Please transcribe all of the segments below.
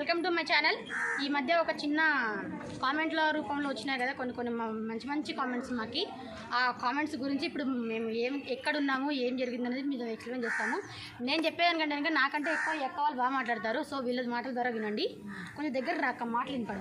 Welcome to my channel ఈ మధ్య ఒక చిన్న కామెంట్ల రూపంలో వచ్చినాయి కదా కొన్ని కొన్ని మ- మంచి మంచి కామెంట్స్ మాకి ఆ కామెంట్స్ గురించి ఇప్పుడు మేము ఏం ఎక్కడున్నాము ఏం జరిగింది అనేది మీరు ఎక్స్ప్లెయిన్ చేస్తాము నేను చెప్పేదానికంటే కనుక నాకంటే ఎక్కువ ఎక్కువ వాళ్ళు బాగా మాట్లాడతారు సో వీళ్ళ మాటల ద్వారా వినండి కొంచెం దగ్గర రాక మాటలు వినపడు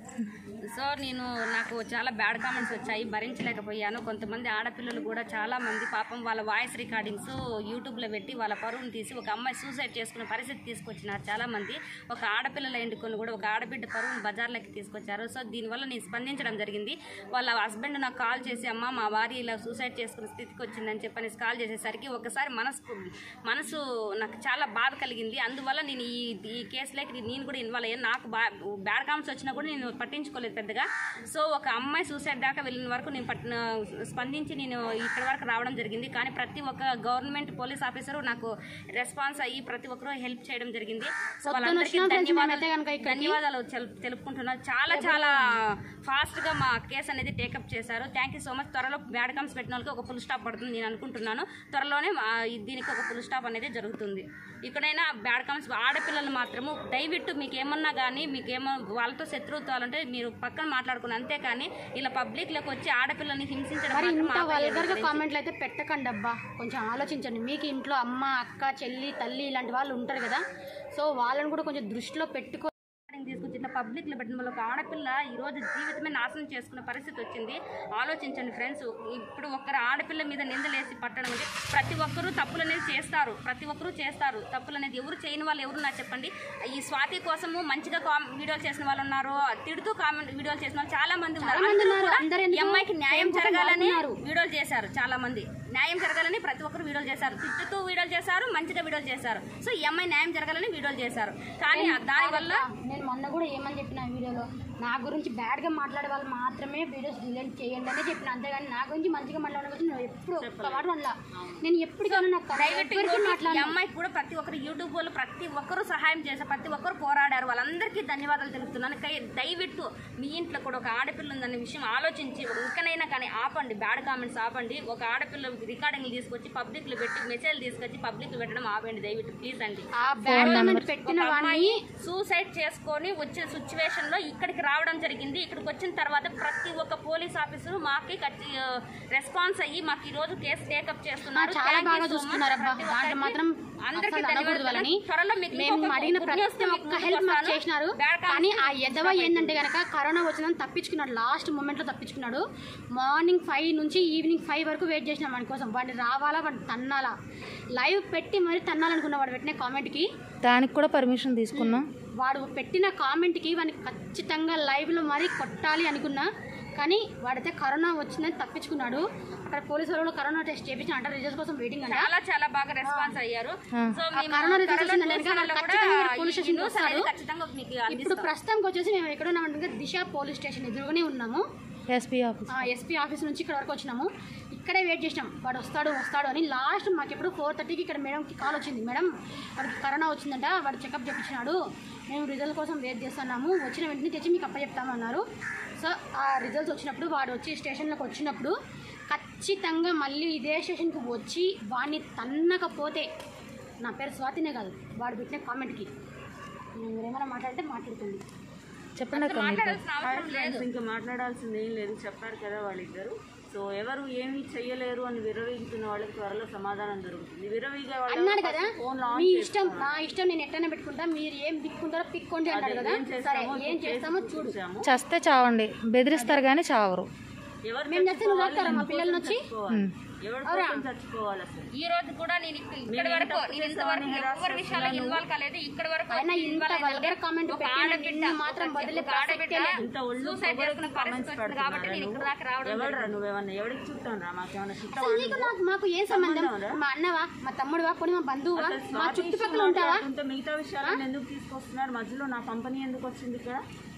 సో నేను నాకు చాలా బ్యాడ్ కామెంట్స్ వచ్చాయి భరించలేకపోయాను కొంతమంది ఆడపిల్లలు కూడా చాలా మంది పాపం వాళ్ళ వాయిస్ రికార్డింగ్స్ యూట్యూబ్లో పెట్టి వాళ్ళ పరువును తీసి ఒక అమ్మాయి సూసైడ్ చేసుకునే పరిస్థితి తీసుకొచ్చినారు చాలా మంది ఒక ఆడపిల్లల ఎండుకొని కూడా ఒక ఆడబిడ్డ పరువును బజార్లోకి తీసుకొచ్చారు సో దీనివల్ల నేను స్పందించడం జరిగింది వాళ్ళ హస్బెండ్ నాకు కాల్ చేసి అమ్మ మా భార్య ఇలా సూసైడ్ చేసుకునే స్థితికి వచ్చిందని చెప్పనేసి కాల్ చేసేసరికి ఒకసారి మనసు మనసు నాకు చాలా బాధ కలిగింది అందువల్ల నేను ఈ ఈ కేసులోకి నేను కూడా ఇన్వాల్వ్ అయ్యాను నాకు బా బ్యాడ్ కామెంట్స్ వచ్చినా కూడా నేను పట్టించుకోలేదు పెద్దగా సో ఒక అమ్మాయి సూసైడ్ దాకా వెళ్ళిన వరకు నేను పట్టిన స్పందించి నేను ఇక్కడ వరకు రావడం జరిగింది కానీ ప్రతి ఒక్క గవర్నమెంట్ పోలీస్ ఆఫీసరు నాకు రెస్పాన్స్ అయ్యి ప్రతి ఒక్కరూ హెల్ప్ చేయడం జరిగింది సో వాళ్ళందరికీ వచ్చినాం friends, ధన్యవాదాలు మేమైతే కనుక ఇక్కడికి. ధన్యవాదాలు తెలు- తెలుపుకుంటున్నాను చాలా చాలా ఫాస్ట్గా మా కేసు అనేది టేకప్ చేశారు థ్యాంక్ యూ సో మచ్ త్వరలో బ్యాడ్ కమ్స్ పెట్టిన వాళ్ళకి ఒక ఫుల్ స్టాప్ పడుతుంది నేను అనుకుంటున్నాను త్వరలోనే ఆ, ఈ- దీనికి ఒక ఫుల్ స్టాప్ అనేది జరుగుతుంది ఇక్కడైనా బ్యాడ్ కమ్స్ ఆడపిల్లలు మాత్రము దయవిట్టు మీకు ఏమన్నా కానీ మీకు ఏమో వాళ్ళతో శత్రుత్వాలు అంటే మీరు పక్కన మాట్లాడుకుని అంతేకాని ఇలా పబ్లిక్లోకి వచ్చి ఆడపిల్లల్ని హింసించడం మరి మాత్రం ఇంత ఆపేయాలి. వల్గర్గా కామెంట్లు అయితే పెట్టకండి అబ్బా కొంచెం ఆలోచించండి మీకు ఇంట్లో అమ్మ అక్క చెల్లి తల్లి ఇలాంటి వాళ్ళు ఉంటారు కదా సో వాళ్ళని కూడా కొంచెం దృష్టిలో పెట్టుకో రికార్డింగ్ తీసుకొచ్చి ఇట్లా పబ్లిక్లో పెట్టిన వల్ల ఒక ఆడపిల్ల ఈ రోజు జీవితమే నాశనం చేసుకునే పరిస్థితి వచ్చింది ఆలోచించండి ఫ్రెండ్స్ ఇప్పుడు ఒక్కరు ఆడపిల్ల మీద నిందలేసి పట్టడం అంటే ప్రతి ఒక్కరూ తప్పులు అనేది చేస్తారు ప్రతి ఒక్కరూ చేస్తారు తప్పులు అనేది ఎవరు చేయని వాళ్ళు ఎవరు నాకు చెప్పండి ఈ స్వాతి కోసము మంచిగా కామ్ వీడియోలు చేసిన వాళ్ళు ఉన్నారు తిడుతూ కామెంట్ వీడియోలు చేసిన వాళ్ళు చాలా మంది ఉన్నారు మంది అందరూ ఉన్నారు. కూడా అందరూ ఈ ఎందుకు అమ్మాయికి న్యాయం ప్రేమ కోసం జరగాలని వాడుతున్నారు. వీడియోలు చేశారు చాలా మంది న్యాయం జరగాలని ప్రతి ఒక్కరు వీడియోలు చేశారు తిట్టుతూ వీడియోలు చేశారు మంచిగా వీడియోలు చేశారు సో ఈ అమ్మాయి న్యాయం జరగాలని వీడియోలు చేశారు కానీ దానివల్ల నేను మొన్న కూడా ఏమని చెప్పిన ఆ వీడియోలో నా గురించి బ్యాడ్గా మాట్లాడే వాళ్ళు మాత్రమే వీడియోస్ డిలీట్ చేయండి అని చెప్పిన అంతేగాని నా గురించి మంచిగా మాట్లాడే గురించి నేను ఎప్పుడు ఒక్క మాట అనలా నేను ఎప్పటికైనా నాకు దయవిట్టు ఎవరికి ఇంకోటి, ఈ మాట్లాడను అమ్మాయికి కూడా ప్రతి ఒక్కరు యూట్యూబ్ వాళ్ళు ప్రతి ఒక్కరు సహాయం చేశారు ప్రతి ఒక్కరు పోరాడారు వాళ్ళందరికీ ధన్యవాదాలు తెలుపుతున్నాను కై- దయవిట్టు మీ ఇంట్లో కూడా ఒక ఆడపిల్ల ఉందనే విషయం ఆలోచించి ఇంకనైనా కానీ ఆపండి బ్యాడ్ కామెంట్స్ ఆపండి ఒక ఆడపిల్ల రికార్డింగ్లు తీసుకొచ్చి పబ్లిక్లో పెట్టి మెసేజ్ తీసుకొచ్చి పబ్లిక్లో పెట్టడం ఆపండి దయవిట్టు ప్లీజ్ అండి ఆ బ్యాడ్ కామెంట్ పెట్టిన ఒక వాడిని అమ్మాయి సూసైడ్ చేసుకొని వచ్చిన సిచ్యువేషన్ లో ఇక్కడికి రావడం జరిగింది ఇక్కడికి వచ్చిన తర్వాత ప్రతి ఒక్క పోలీస్ ఆఫీసర్ మాకి రెస్పాన్స్ అయ్యి మాకు ఈ రోజు కేసు టేకప్ చేస్తున్నారు చాలా Thank you బాగా so much. చూస్తున్నారు అబ్బా ప్రతి దాంట్లో ఒక్కరికి మాత్రం అందరికీ అస్సలు అనకూడదు ధన్యవాదాలు. వాళ్ళని త్వరలో మీకు మేము ఇంకొక అడిగిన good ప్రతి news తో మీకు ఒక్క హెల్ప్ మాకు ముందుకు చేసినారు వస్తాను. Bad కానీ ఆ comments ఎదవ ఏంటంటే కనుక కరోనా వచ్చిందని తప్పించుకున్నాడు లాస్ట్ మూమెంట్లో తప్పించుకున్నాడు మార్నింగ్ ఫైవ్ నుంచి ఈవినింగ్ ఫైవ్ వరకు వెయిట్ చేసినాం వాడి కోసం వాడిని రావాలా వాడిని తన్నాలా లైవ్ పెట్టి మరి తన్నాలనుకున్నా వాడు పెట్టిన కామెంట్కి దానికి కూడా పర్మిషన్ తీసుకున్నా వాడు పెట్టిన కామెంట్కి వాడిని ఖచ్చితంగా లైవ్లో మరీ కొట్టాలి అనుకున్నా కానీ వాడైతే కరోనా వచ్చిందని తప్పించుకున్నాడు అక్కడ పోలీసు వాళ్ళు కూడా కరోనా టెస్ట్ చేపించిన అంటే రిజల్ట్స్ కోసం వెయిటింగ్ అంట చాలా చాలా బాగా రెస్పాన్స్ అయ్యారు సో ఆ మేము కరోనా రిజల్ట్స్ త్వరలో వచ్చిందంటే news కనుక channel లో కూడా ఖచ్చితంగా ఇక్కడ పోలీస్ ఈ స్టేషన్కి news అనేది వస్తారు. ఖచ్చితంగా మీకు ఇప్పుడు అందిస్తాం ప్రస్తుతానికి వచ్చేసి మేము ఎక్కడ ఉన్నామంటే దిశ పోలీస్ స్టేషన్ ఎదురుగానే ఉన్నాము ఎస్పీ ఆఫీస్ ఎస్పీ ఆఫీస్ నుంచి ఇక్కడ వరకు వచ్చినాము ఇక్కడే వెయిట్ చేసినాం వాడు వస్తాడు వస్తాడు అని లాస్ట్ మాకు ఎప్పుడు ఫోర్ థర్టీకి ఇక్కడ మేడంకి కాల్ వచ్చింది మేడం వాడికి కరోనా వచ్చిందంట వాడు చెకప్ చేపించినాడు మేము రిజల్ట్ కోసం వెయిట్ చేస్తున్నాము వచ్చిన వెంటనే తెచ్చి మీకు అప్పచెప్తామన్నారు సో ఆ రిజల్ట్స్ వచ్చినప్పుడు వాడు వచ్చి స్టేషన్లోకి వచ్చినప్పుడు ఖచ్చితంగా మళ్ళీ ఇదే స్టేషన్కి వచ్చి వాడిని తన్నకపోతే నా పేరు స్వాతినే కాదు వాడు పెట్టిన కామెంట్కి మీరేమైనా మాట్లాడితే మాట్లాడుతుంది చెప్పండి అక్క మీరు మాట్లాడాల్సిన అవసరం లేదు ఫ్రెండ్స్ ఇంకా మాట్లాడాల్సింది ఏం లేదు చెప్పారు కదా వాళ్ళిద్దరు సో ఎవరు ఏమీ చెయ్యలేరు అని విరవీగుతున్న వాళ్ళకి త్వరలో సమాధానం దొరుకుతుంది విరవీగే వాళ్ళు అన్నాడు కదా ఫోన్ మీ ఇష్టం నా ఇష్టం నేను ఎట్లనే పెట్టుకుంటా మీరు ఏం పిక్కుంటారో పిక్కోండి అన్నాడు కదా సరే ఏం చేస్తామో చూడు చేశాము చస్తే చావండి బెదిరిస్తారు కానీ చావరు ఎవరు మేము చేస్తే నువ్వు రాస్తారా మా పిల్లల్ని వచ్చి ఉమ్. ఎవరి కోసం చచ్చిపోవాలి అసలు ఈ రోజు కూడా నేను ఇక్క- ఇక్కడ వరకు నేను ఇంతవరకు ఎవరి విషయాల్లో ఇన్వాల్వ్ కాలేదు ఇక్కడ వరకు అయినా ఇంత వల్గర్ కామెంట్ ఒక పెట్టిన ఆడబిడ్డ నిన్ను మాత్రం ఒక వదిలే ఒక ఆడబిడ్డ ప్రసక్తే లేదు. ఇంత ఒళ్ళు సూసైడ్ చేసుకునే పరిస్థితి వచ్చింది కాబట్టి నేను ఇక్కడ దాకా రావడం ఎవరు రా నువ్వేమన్నా ఎవరికి చుట్టాను రా మాకేమన్నా చుట్టం అసలు నీకు నాకు మాకు ఏం సంబంధం మా అన్నవా మా తమ్ముడువా పోనీ మా బంధువువా మా చుట్టుపక్కల ఉంటావా ఉంటే మిగతా విషయాలను ఎందుకు తీసుకొస్తున్నారు మధ్యలో నా కంపెనీ ఎందుకు వచ్చింది ఇక్కడ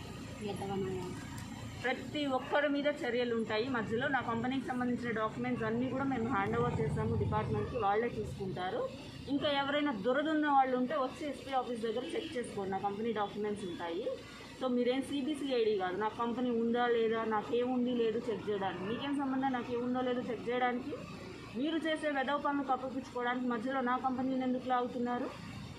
ప్రతి ఒక్కరి మీద చర్యలు ఉంటాయి మధ్యలో నా కంపెనీకి సంబంధించిన డాక్యుమెంట్స్ అన్నీ కూడా మేము హ్యాండ్ ఓవర్ చేస్తాము డిపార్ట్మెంట్కి వాళ్ళే చూసుకుంటారు ఇంకా ఎవరైనా దురదున్న వాళ్ళు ఉంటే వచ్చి ఎస్పీ ఆఫీస్ దగ్గర చెక్ చేసుకోండి నా కంపెనీ డాక్యుమెంట్స్ ఉంటాయి సో మీరేం సిబిసిఐడి కాదు నా కంపెనీ ఉందా లేదా నాకేముంది లేదు చెక్ చేయడానికి మీకేం సంబంధం నాకేముందో లేదో చెక్ చేయడానికి మీరు చేసే వెదవ పనులు కప్పిపుచ్చుకోవడానికి మధ్యలో నా కంపెనీని ఎందుకు లాగుతున్నారు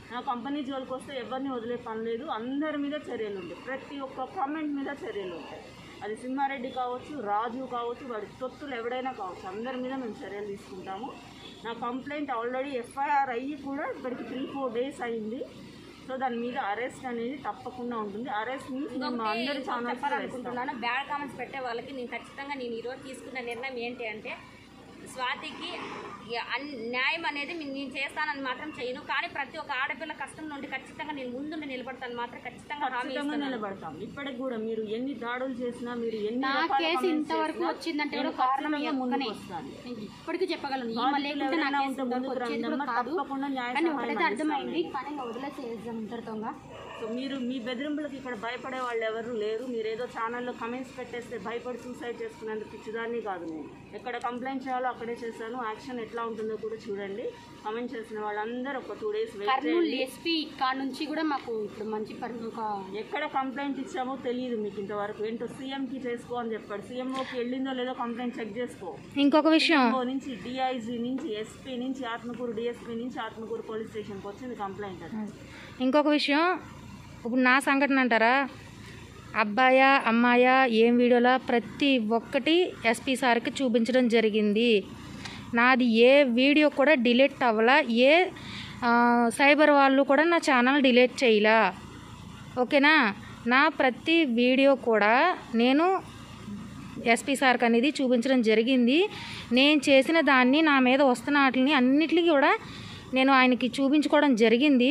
నా కంపెనీ జోలికి వస్తే ఎవరిని వదిలే పని లేదు అందరి మీద చర్యలు ఉంటాయి ప్రతి ఒక్క కామెంట్ మీద చర్యలు ఉంటాయి అది సింహారెడ్డి కావచ్చు రాజు కావచ్చు వాడి తొత్తులు ఎవడైనా కావచ్చు అందరి మీద మేము చర్యలు తీసుకుంటాము నా కంప్లైంట్ ఆల్రెడీ ఎఫ్ఐఆర్ అయ్యి కూడా ఇప్పటికి త్రీ ఫోర్ డేస్ అయింది సో దాని మీద అరెస్ట్ అనేది తప్పకుండా ఉంటుంది అరెస్ట్ మీన్స్ మేము మా అందరి ఛానల్స్ చెప్పాలనుకుంటున్నాను బ్యాడ్ కామెంట్స్ పెట్టే వాళ్ళకి నేను ఖచ్చితంగా నేను ఈరోజు తీసుకున్న నిర్ణయం ఏంటి అంటే స్వాతికి ఇక అన్- న్యాయం అనేది మీ- నేను చేస్తానని మాత్రం చేయను కానీ ప్రతి ఒక్క ఆడపిల్ల కష్టం నుండి ఖచ్చితంగా నేను ముందుండి నిలబడతాను మాత్రం ఖచ్చితంగా హామీ ఖచ్చితంగా ఇస్తున్నాను నిలబడతాం ఇప్పటికి కూడా మీరు ఎన్ని దాడులు చేసినా మీరు ఎన్ని నా రకాల కేసు comments ఇంతవరకు చేసినా వచ్చిందంటే నేను కూడా కారణం ఖచ్చితంగా ఈ ముందుకు ఒక్కనే. వస్తాను. నేను ఇప్పటికీ చెప్పగలను ఈమె బాధితులు లేకుంటే నా ఎవరైనా కేసు ఉంటే ఇంతవరకు ముందుకు వచ్చేది రండి కూడా అమ్మా, కాదు తప్పకుండా న్యాయ కానీ సహాయం ఒకటైతే అర్థమైంది అందిస్తాను. కానీ వదిలేసేద్దాం ఇంతటితోగా సో మీరు మీ బెదిరింపులకు ఇక్కడ భయపడే వాళ్ళు ఎవరు లేరు మీరు ఏదో ఛానల్లో కమెంట్స్ పెట్టేస్తే భయపడి సూసైడ్ చేసుకునేందుకు పిచ్చిదాన్ని కాదు నేను ఎక్కడ కంప్లైంట్ చేయాలో అక్కడే చేశాను యాక్షన్ ఎట్లా ఉంటుందో కూడా చూడండి కమెంట్ చేసిన వాళ్ళందరూ ఒక two days wait Kurnool SP కాడ నుంచి కూడా మాకు ఇప్పుడు మంచి పరి ఒక ఎక్కడ కంప్లైంట్ ఇచ్చామో తెలియదు మీకు ఇంతవరకు ఏంటో సీఎంకి చేసుకో అని చెప్పాడు సీఎంఓకి వెళ్ళిందో లేదో కంప్లైంట్ చెక్ చేసుకో ఇంకొక విషయం సీఎంఓ నుంచి డిఐజీ నుంచి ఎస్పీ నుంచి ఆత్మకూరు డిఎస్పీ నుంచి ఆత్మకూరు పోలీస్ స్టేషన్కి వచ్చింది కంప్లైంట్ అది ఇంకొక విషయం ఇప్పుడు నా సంఘటన అంటారా అబ్బాయా అమ్మాయా ఏం వీడియోలా ప్రతి ఒక్కటి ఎస్పీ సార్కి చూపించడం జరిగింది నాది ఏ వీడియో కూడా డిలీట్ అవ్వలా ఏ ఆ, సైబర్ వాళ్ళు కూడా నా ఛానల్ డిలీట్ చేయలా ఓకేనా నా ప్రతి వీడియో కూడా నేను ఎస్పీ సార్కి అనేది చూపించడం జరిగింది నేను చేసిన దాన్ని నా మీద వస్తున్న వాటిని అన్నిటికీ కూడా నేను ఆయనకి చూపించుకోవడం జరిగింది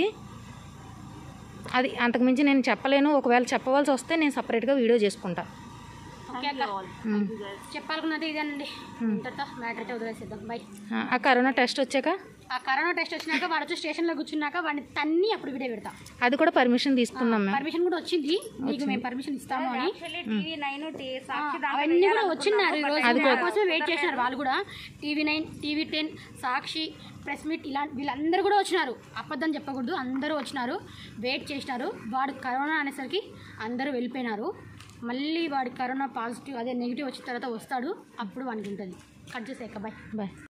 అది అంతకుమించి నేను చెప్పలేను ఒకవేళ చెప్పవలసి వస్తే నేను సపరేట్గా వీడియో చేసుకుంటా ఓకే అక్క చెప్పాలనుకున్నది ఇదేనండి ఇంతటితో మ్యాటర్ అయితే వదిలేసేద్దాం బై ఆ, ఆ కరోనా టెస్ట్ వచ్చాక ఆ కరోనా టెస్ట్ వచ్చినాక వాడు వచ్చి స్టేషన్లో కూర్చున్నాక వాడిని తన్ని అప్పుడు వీడియో పెడతా అది కూడా పర్మిషన్ తీసుకున్నాం మేము పర్మిషన్ కూడా వచ్చింది మీకు మేము పర్మిషన్ ఇస్తాము అని యాక్చువల్లీ టీవీ నైన్ సాక్షి దాంట్లో అవన్నీ కూడా వచ్చిన్నారు ఈరోజు నా కోసమే వెయిట్ చేసినారు వాళ్ళు కూడా TV nine TV ten Sakshi press meet ఇలా వీళ్ళందరూ కూడా వచ్చినారు అబద్ధం చెప్పకూడదు అందరూ వచ్చినారు వెయిట్ చేసినారు వాడు కరోనా అనేసరికి అందరూ వెళ్ళిపోయినారు మళ్ళీ వాడి కరోనా పాజిటివ్ అదే నెగిటివ్ వచ్చిన తర్వాత వస్తాడు అప్పుడు వానికి ఉంటుంది కట్ చేసేక బాయ్ బాయ్